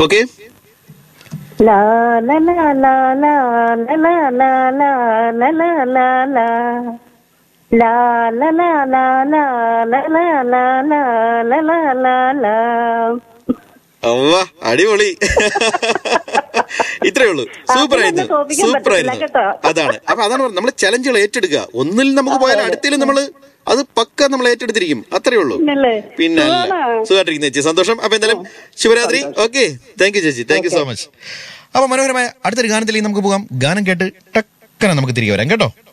Okay ലാ ലാ ലാ ലാ ലാ ലാ ലാ ലാ ലാ ലാ ലാ ലാ. ലാ ലാ ലാ ലാ ലാ ലാ ലാ ലാ ലാ ലാ ലാ ലാ ലാ. അവ അടിപൊളി ഇത്രേ ഉള്ളൂ സൂപ്പർ ആയിരുന്നു അതിനൊന്നും തോപ്പിക്കാൻ സൂപ്പർ പറ്റത്തില്ല ആയിരുന്നു കേട്ടോ. അതാണ് അപ്പൊ അതാണ് പറഞ്ഞത് നമ്മൾ ചലഞ്ചുകൾ ഏറ്റെടുക്കുക ഒന്നിൽ നമുക്ക് പോയാൽ അടുത്തേലും നമ്മൾ അത് പക്ക നമ്മൾ ഏറ്റെടുത്തിരിക്കും അത്രേ ഉള്ളൂ പിന്നല്ലേ? പിന്നെ അല്ല സുഖാണോ? സുഖമായിട്ടിരിക്കുന്ന ചേച്ചി സന്തോഷം അപ്പൊ എന്തായാലും ശിവരാത്രി ഓക്കെ താങ്ക് യു ചേച്ചി താങ്ക് യു സോ മച്ച് അപ്പൊ മനോഹരമായ അടുത്തൊരു ഗാനത്തിലേക്ക് നമുക്ക് പോകാം ഗാനം കേട്ട് ടക്കനെ നമുക്ക് തിരികെ വരാം കേട്ടോ